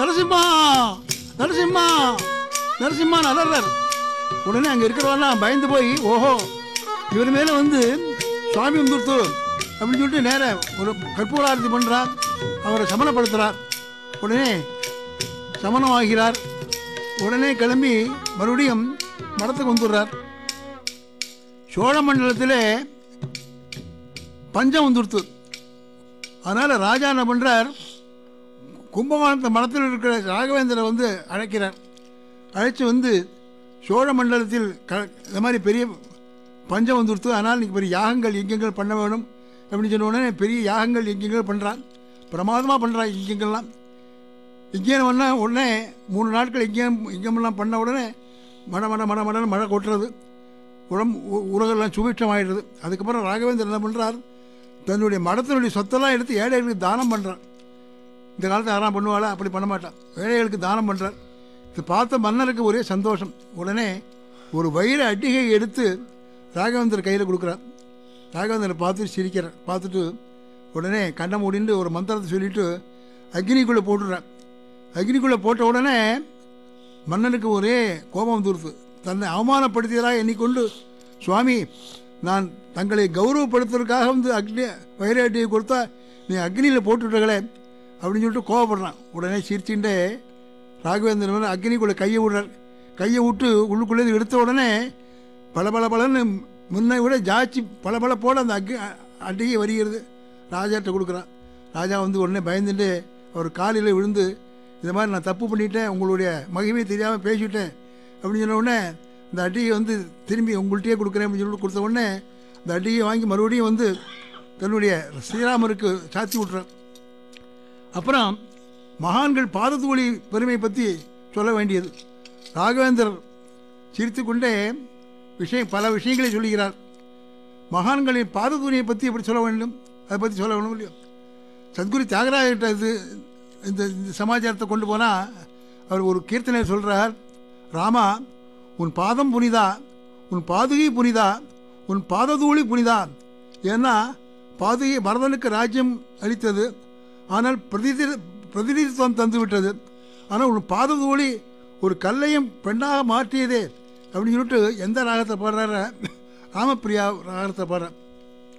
நரசிம்மா நரசிம்மா நரசிம்மா நலர்றார் உடனே அங்கே இருக்கிறவெல்லாம் பயந்து போய் ஓஹோ இவர் மேலே வந்து சுவாமி வந்துருத்து அப்படின்னு சொல்லிட்டு நேர ஒரு கற்பூராரத்தி பண்ணுறார் அவரை சமணப்படுத்துகிறார் உடனே சமணம் ஆகிறார் உடனே கிளம்பி மறுபடியும் மடத்துக்கு வந்துடுறார் சோழ மண்டலத்திலே பஞ்சம் வந்துடுத்து அதனால் ராஜா என்ன பண்ணுறார் கும்பகோணத்து மடத்தில் இருக்கிற ராகவேந்திரரை வந்து அழைக்கிறார் அழைச்சி வந்து சோழ மண்டலத்தில் க இந்த மாதிரி பெரிய பஞ்சம் வந்துடுத்து அதனால் இன்னைக்கு பெரிய யாகங்கள் யஜ்யங்கள் பண்ண வேணும் அப்படின்னு சொன்ன உடனே பெரிய யாகங்கள் யஜ்யங்கள் பண்ணுறான் பிரமாதமாக பண்ணுறான் யஜ்யங்கள்லாம் யஜ்யம் பண்ண உடனே மூணு நாட்கள் யஜ்யம் யஜ்யமெல்லாம் பண்ண உடனே மட மட மட மடன்னு மழை கொட்டுறது உடம்பு உ- உலகெல்லாம் சுபிட்சமாயிடுது அதுக்கப்புறம் ராகவேந்தர் என்ன பண்ணுறார் தன்னுடைய மடத்தினுடைய சொத்தெல்லாம் எடுத்து ஏழைகளுக்கு தானம் பண்ணுறார் இந்த காலத்தில் யாரும் பண்ணுவாளா அப்படி பண்ண மாட்டான் ஏழைகளுக்கு தானம் பண்ணுறார் இது பார்த்த மன்னருக்கு ஒரே சந்தோஷம் உடனே ஒரு வைர அட்டிகை எடுத்து ராகவேந்தர் கையில் கொடுக்குறார் ராகவேந்தரை பார்த்துட்டு சிரிக்கிறார் பார்த்துட்டு உடனே கண்ணை மூடிண்டு ஒரு மந்திரத்தை சொல்லிட்டு அக்னிக்குள்ளே போட்டுடுறார் அக்னிக்குள்ளே போட்ட உடனே மன்னனுக்கு ஒரே கோபம் வந்துருது தன்னை அவமானப்படுத்தியதாக எண்ணிக்கொண்டு சுவாமி நான் தங்களை கௌரவப்படுத்துறதுக்காக வந்து அக்னி வைர அட்டியை கொடுத்தா நீ அக்னியில் போட்டுவிட்டங்களே அப்படின்னு சொல்லிட்டு கோவப்படுறான் உடனே சிரிச்சுட்டே ராகவேந்திரன் வந்து அக்னிக்குள்ளே கையை விடுறார் கையை விட்டு உள்ளுக்குள்ளே இருந்து எடுத்த உடனே பல பல பலன்னு முன்னை விட ஜாச்சி பல பல போட அந்த அக்னி அட்டிகை வருகிறது ராஜாட்ட கொடுக்குறான் ராஜா வந்து உடனே பயந்துட்டு அவர் காலில் விழுந்து இந்த மாதிரி நான் தப்பு பண்ணிட்டேன் உங்களுடைய மகிமை தெரியாமல் பேசிவிட்டேன் அப்படின்னு சொன்ன உடனே இந்த அட்டிகை வந்து திரும்பி உங்கள்கிட்டயே கொடுக்குறேன் அப்படின்னு சொல்லிட்டு கொடுத்த உடனே இந்த அட்டிகை வாங்கி மறுபடியும் வந்து தன்னுடைய ஸ்ரீராமருக்கு சாத்தி விட்றார் அப்புறம் மகான்கள் பாதத்தூளி பெருமை பற்றி சொல்ல வேண்டியது ராகவேந்தர் சிரித்துக்கொண்டே விஷயம் பல விஷயங்களை சொல்லுகிறார் மகான்களின் பாதத்தூணியை பற்றி எப்படி சொல்ல வேண்டும் அதை பற்றி சொல்ல வேணும் இல்லையோ சத்குரு தியாகராஜர்கிட்ட இது இந்த இந்த சமாச்சாரத்தை கொண்டு போனால் அவர் ஒரு கீர்த்தனை சொல்கிறார் ராமா உன் பாதம் புனிதா உன் பாதுகை புனிதா உன் பாததூளி புனிதா ஏன்னா பாதுகை பரதனுக்கு ராஜ்யம் அளித்தது ஆனால் பிரதிநிதி பிரதிநிதித்துவம் தந்து விட்டது ஆனால் உன் பாததூளி ஒரு கல்லையும் பெண்ணாக மாற்றியதே அப்படின்னு சொல்லிட்டு எந்த ராகத்தை பாடுறாரு ராமப்பிரியா ராகத்தை பாடுற